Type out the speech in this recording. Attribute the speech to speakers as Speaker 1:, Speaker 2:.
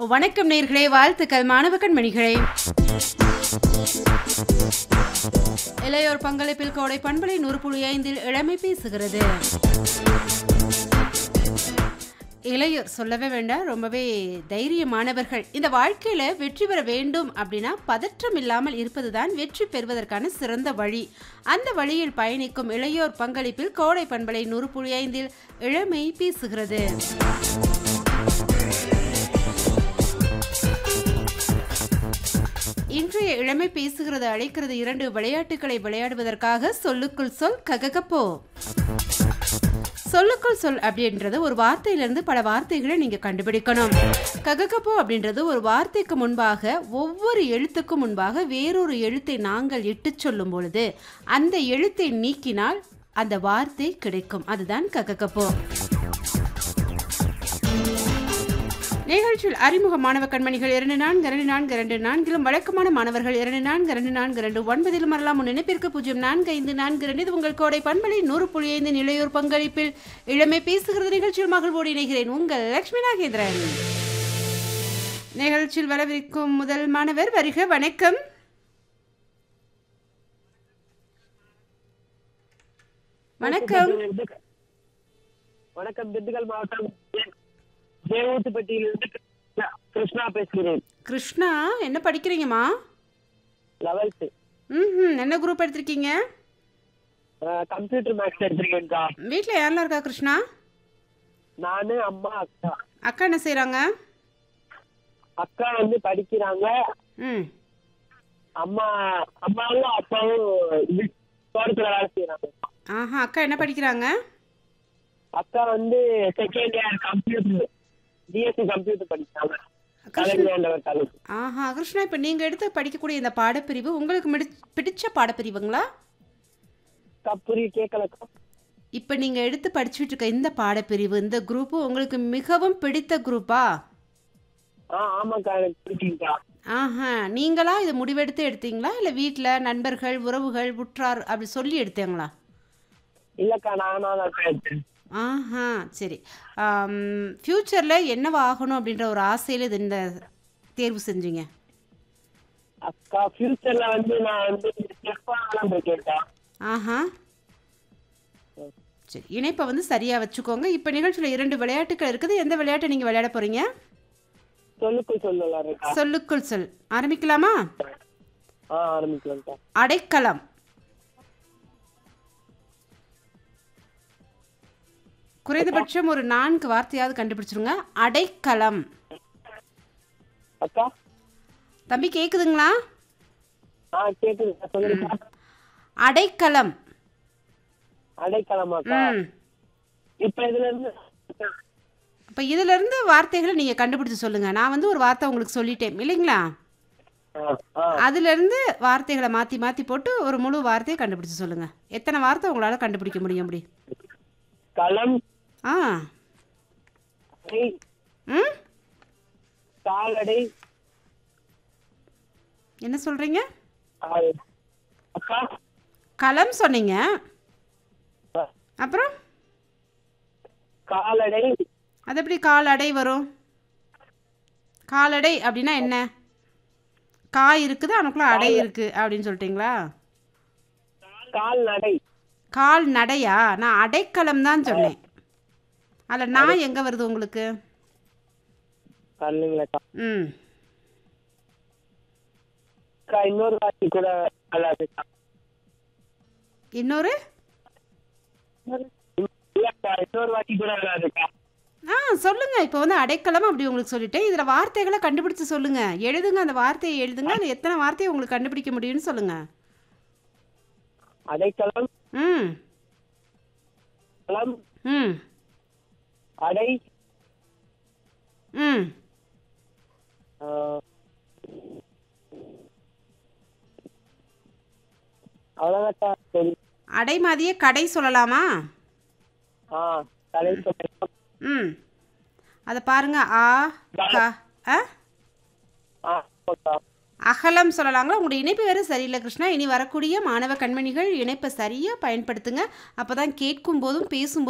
Speaker 1: வணக்கம் நேர்களே வாழ்த்துக்கள் மாணவ கண்மணிகளே இளையோர் பங்களிப்பில் கோடை பண்பலை நூறு புள்ளி ஐந்தில் இளமை பேசுகிறது இளையோர் சொல்லவே வேண்டாம் ரொம்பவே தைரியமானவர்கள் இந்த வாழ்க்கையில வெற்றி பெற வேண்டும் அப்படின்னா பதற்றம் இல்லாமல் இருப்பதுதான் வெற்றி பெறுவதற்கான சிறந்த வழி அந்த வழியில் பயணிக்கும் இளையோர் பங்களிப்பில் கோடை பண்பலை நூறு புள்ளி ஐந்தில் இளமை பேசுகிறது இன்றைய இளமை பேசுகிறது அழைக்கிறது இரண்டு விளையாட்டுகளை விளையாடுவதற்காக சொல்லுக்குள் சொல் கககப்போ சொல்லுக்குள் சொல் அப்படின்றது ஒரு வார்த்தையிலிருந்து பல வார்த்தைகளை நீங்க கண்டுபிடிக்கணும் கககப்போ அப்படின்றது ஒரு வார்த்தைக்கு முன்பாக ஒவ்வொரு எழுத்துக்கும் முன்பாக வேறொரு எழுத்தை நாங்கள் இட்டு சொல்லும் பொழுது அந்த எழுத்தை நீக்கினால் அந்த வார்த்தை கிடைக்கும் அதுதான் கககப்போ நிகழ்ச்சியில் அறிமுக மாணவ கண்மணிகள் இரண்டு நான்கு இரண்டு நான்கு இரண்டு நான்கிலும் வழக்கமான மாணவர்கள் இரண்டு நான்கு இரண்டு நான்கு இரண்டு ஒன்பதிலும் வரலாம் உன் நினைப்பிற்கு பூஜ்ஜியம் நான்கு ஐந்து நான்கு இரண்டு இது உங்கள் கோடை பண்பலை நூறு புள்ளி ஐந்து நிலையூர் பங்களிப்பில் இளமை பேசுகிறது நிகழ்ச்சியில் மகிழ்வோடு இணைகிறேன் உங்கள் லட்சுமி நாகேந்திரன் நிகழ்ச்சியில் வரவிருக்கும் முதல் மாணவர் வருக வணக்கம் வணக்கம்
Speaker 2: வணக்கம் திண்டுக்கல் மாவட்டம் தேவூத்துப்பட்டியிலிருந்து கிருஷ்ணா பேசுகிறேன்
Speaker 1: கிருஷ்ணா என்ன படிக்கிறீங்கம்மா
Speaker 2: லெவல்த்து
Speaker 1: ம் என்ன குரூப் எடுத்திருக்கீங்க
Speaker 2: கம்ப்யூட்டர் மேக்ஸ் எடுத்திருக்கேன்க்கா
Speaker 1: வீட்டில் யாரெல்லாம் இருக்கா கிருஷ்ணா
Speaker 2: நானு அம்மா அக்கா
Speaker 1: அக்கா என்ன செய்கிறாங்க
Speaker 2: அக்கா வந்து படிக்கிறாங்க
Speaker 1: ம்
Speaker 2: அம்மா அம்மாவும் அப்பாவும் இது தோட்டத்துல வேலை செய்யறாங்க
Speaker 1: ஆஹா அக்கா என்ன படிக்கிறாங்க
Speaker 2: அக்கா வந்து second year computer BSc computer படிக்கிறாங்க
Speaker 1: கிருஷ்ணா
Speaker 2: கலைஞாண்டவர் காலேஜ்
Speaker 1: ஆஹா கிருஷ்ணா இப்போ நீங்கள் எடுத்து படிக்கக்கூடிய இந்த பாடப்பிரிவு உங்களுக்கு மிடி பிடிச்ச பாடப்பிரிவுங்களா
Speaker 2: அக்கா புரிய கேட்கலக்கா
Speaker 1: இப்போ நீங்கள் எடுத்து படிச்சுட்டு இருக்க இந்த பாடப்பிரிவு இந்த குரூப்பு உங்களுக்கு மிகவும் பிடித்த குரூப்பா
Speaker 2: ஆ ஆமாக்கா எனக்கு பிடிக்குங்கக்கா
Speaker 1: ஆஹா நீங்களா இதை முடிவெடுத்து எடுத்தீங்களா இல்லை வீட்டில் நண்பர்கள் உறவுகள் உற்றார் அப்படி சொல்லி எடுத்தீங்களா
Speaker 2: இல்லக்கா நானா தான் எடுத்தேன்
Speaker 1: ஆஹா சரி ஃப்யூச்சரில் என்னவா ஆகணும் அப்படின்ற ஒரு ஆசையில் இது இந்த தேர்வு செஞ்சீங்க
Speaker 2: அக்கா ஃபியூச்சர்ல வந்து நான் வந்து செஃப் ஆகலாம் இருக்கேன்க்கா
Speaker 1: ஆஹா சரி இணைப்பை வந்து சரியாக வச்சுக்கோங்க இப்போ நிகழ்ச்சியில் இரண்டு விளையாட்டுகள் இருக்குது எந்த விளையாட்டை நீங்கள் விளையாட போகிறீங்க
Speaker 2: சொல்லுக்கு சொல்லலாம் இருக்கா
Speaker 1: சொல்லுக்குள் சொல் ஆரம்பிக்கலாமா
Speaker 2: ஆ ஆரம்பிக்கலாம்க்கா
Speaker 1: அடைக்கலம் குறைந்தபட்சம் ஒரு நான்கு வார்த்தையாவது கண்டுபிடிச்சிருங்க அடைக்கலம்
Speaker 2: அக்கா
Speaker 1: தம்பி கேக்குதுங்களா
Speaker 2: ஆ கேக்குது சொல்லுங்க
Speaker 1: அடைக்கலம்
Speaker 2: அடைக்கலமாக்கா
Speaker 1: ம்
Speaker 2: இப்ப இதுல இருந்து
Speaker 1: அப்போ இதிலிருந்து வார்த்தைகளை நீங்கள் கண்டுபிடிச்சு சொல்லுங்கள் நான் வந்து ஒரு வார்த்தை உங்களுக்கு சொல்லிட்டேன் இல்லைங்களா
Speaker 2: ஆ, ஆ,
Speaker 1: அதிலிருந்து வார்த்தைகளை மாற்றி மாற்றி போட்டு ஒரு முழு வார்த்தையை கண்டுபிடிச்சு சொல்லுங்கள் எத்தனை வார்த்தை உங்களால் கண்டுபிடிக்க முடியும் அப்படி
Speaker 2: களம்
Speaker 1: ஆ
Speaker 2: அடை,
Speaker 1: ம்
Speaker 2: காலடை
Speaker 1: என்ன சொல்கிறீங்க
Speaker 2: ஆ, அக்கா
Speaker 1: களம் சொன்னீங்க
Speaker 2: ஆ,
Speaker 1: அப்புறம்
Speaker 2: காலடை
Speaker 1: அது எப்படி காலடை வரும் காலடை அப்படின்னா என்ன காய் இருக்குது அவனுக்குள்ள அடை இருக்குது அப்படின்னு சொல்லிட்டீங்களா
Speaker 2: கால்நடை
Speaker 1: கால் நடையா நான் அடைக்கலம் தான் சொன்னேன் அதில் நான் எங்கே வருது உங்களுக்கு
Speaker 2: கல்லுங்களக்கா
Speaker 1: ம்
Speaker 2: அக்கா இன்னொரு வாட்டி கூட நல்லா இருக்குக்கா
Speaker 1: இன்னொரு
Speaker 2: இல்லக்கா இன்னொரு வாட்டி கூட நல்லா இருக்கா
Speaker 1: ஆ சொல்லுங்க இப்போ வந்து அடைக்கலம் அப்படி உங்களுக்கு சொல்லிட்டேன் இதில் வார்த்தைகளை கண்டுபிடிச்சு சொல்லுங்க எழுதுங்க அந்த வார்த்தையை எழுதுங்க அது எத்தனை வார்த்தையை உங்களுக்கு கண்டுபிடிக்க முடியும்னு சொல்லுங்க
Speaker 2: அடைக்கலம்
Speaker 1: ம்
Speaker 2: களம்
Speaker 1: ம்
Speaker 2: அடை
Speaker 1: ம்
Speaker 2: ஆ, அவ்வளவுதான்க்கா சரி
Speaker 1: அடை மாதிரியே கடை சொல்லலாமா
Speaker 2: ஆ கலை சொல்லுங்க
Speaker 1: ம் அதை பாருங்க ஆ க ஆ
Speaker 2: ஆ ஓகே
Speaker 1: அகலம் சொல்லலாங்களா உங்களுடைய இணைப்பு வேறு சரியில்லை கிருஷ்ணா இனி வரக்கூடிய மாணவ கண்மணிகள் இணைப்பை சரியாக பயன்படுத்துங்க அப்போ தான் கேட்கும் போதும் பேசும்போதும்